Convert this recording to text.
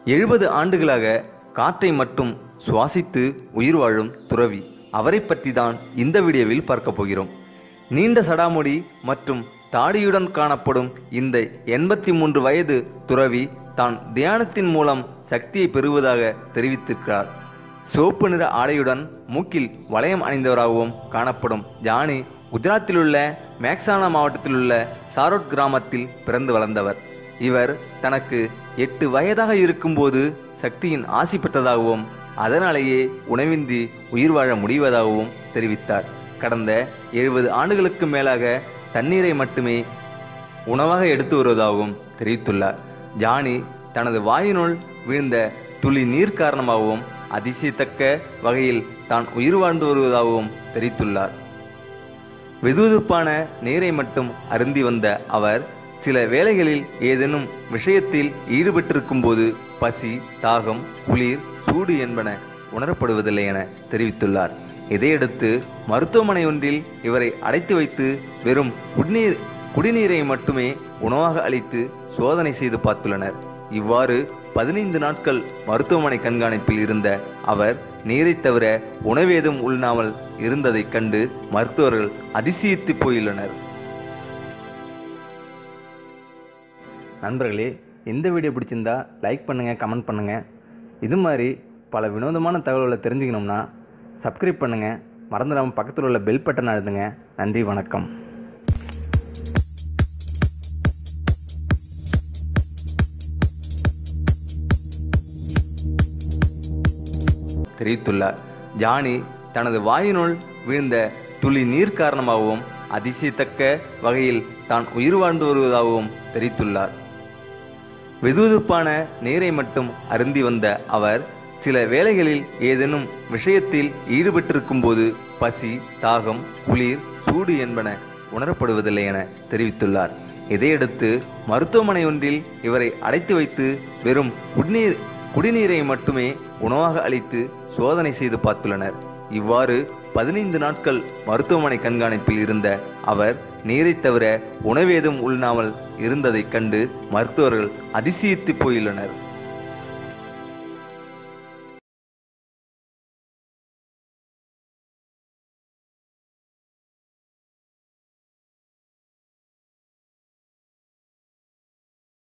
எழுபது ஆண்டுகளாக காற்றை மட்டும் சுவாசித்து உயிர் வாழும் துறவி அவரை பற்றி தான் இந்த வீடியோவில் பார்க்க போகிறோம் நீண்ட சடாமுடி மற்றும் தாடியுடன் காணப்படும் இந்த எண்பத்தி மூன்று வயது துறவி தான் தியானத்தின் மூலம் சக்தியை பெறுவதாக தெரிவித்திருக்கிறார் சிவப்பு நிற ஆடையுடன் மூக்கில் வளையம் அணிந்தவராகவும் காணப்படும் ஜானி குஜராத்திலுள்ள மேக்சானா மாவட்டத்திலுள்ள சாரோட் கிராமத்தில் பிறந்து வளர்ந்தவர் இவர் தனக்கு எட்டு வயதாக இருக்கும்போது சக்தியின் ஆசி பெற்றதாகவும் அதனாலேயே உணவின்றி உயிர் வாழ முடிவதாகவும் தெரிவித்தார் கடந்த எழுபது ஆண்டுகளுக்கு மேலாக தண்ணீரை மட்டுமே உணவாக எடுத்து வருவதாகவும் தெரிவித்துள்ளார் ஜானி தனது வாயினுள் விழுந்த துளி நீர் காரணமாகவும் அதிசயத்தக்க வகையில் தான் உயிர் வாழ்ந்து வருவதாகவும் தெரிவித்துள்ளார் வெதுவெதுப்பான நீரை மட்டும் அருந்தி வந்த அவர் சில வேளைகளில் ஏதேனும் விஷயத்தில் ஈடுபட்டிருக்கும் போது பசி தாகம் குளிர் சூடு என்பன உணரப்படுவதில்லை என தெரிவித்துள்ளார் இதையடுத்து மருத்துவமனை ஒன்றில் இவரை அடைத்து வைத்து வெறும் குடிநீர் குடிநீரை மட்டுமே உணவாக அளித்து சோதனை செய்து பார்த்துள்ளனர் இவ்வாறு பதினைந்து நாட்கள் மருத்துவமனை கண்காணிப்பில் இருந்த அவர் நீரை தவிர உணவேதும் உண்ணாமல் இருந்ததைக் கண்டு மருத்துவர்கள் அதிசயித்து போயுள்ளனர் நண்பர்களே இந்த வீடியோ பிடிச்சிருந்தா லைக் பண்ணுங்கள் கமெண்ட் பண்ணுங்கள் இது மாதிரி பல வினோதமான தகவல்களை தெரிஞ்சுக்கணும்னா சப்ஸ்கிரைப் பண்ணுங்கள் மறந்துடாமல் பக்கத்தில் உள்ள பெல் பட்டன் அழுத்துங்க நன்றி வணக்கம் தெரிவித்துள்ளார் ஜானி தனது வாயினுள் விழுந்த துளி நீர் காரணமாகவும் அதிசயத்தக்க வகையில் தான் உயிர் வாழ்ந்து வருவதாகவும் தெரிவித்துள்ளார் வெதுவெதுப்பான நீரை மட்டும் அருந்தி வந்த அவர் சில வேளைகளில் ஏதேனும் விஷயத்தில் ஈடுபட்டிருக்கும் போது பசி தாகம் குளிர் சூடு என்பன உணரப்படுவதில்லை என தெரிவித்துள்ளார் இதையடுத்து மருத்துவமனை ஒன்றில் இவரை அடைத்து வைத்து வெறும் குடிநீர் குடிநீரை மட்டுமே உணவாக அளித்து சோதனை செய்து பார்த்துள்ளனர் இவ்வாறு பதினைந்து நாட்கள் மருத்துவமனை கண்காணிப்பில் இருந்த அவர் நீரை தவிர உணவேதும் உண்ணாமல் இருந்ததைக் கண்டு மருத்துவர்கள் அதிசயித்து போயுள்ளனர்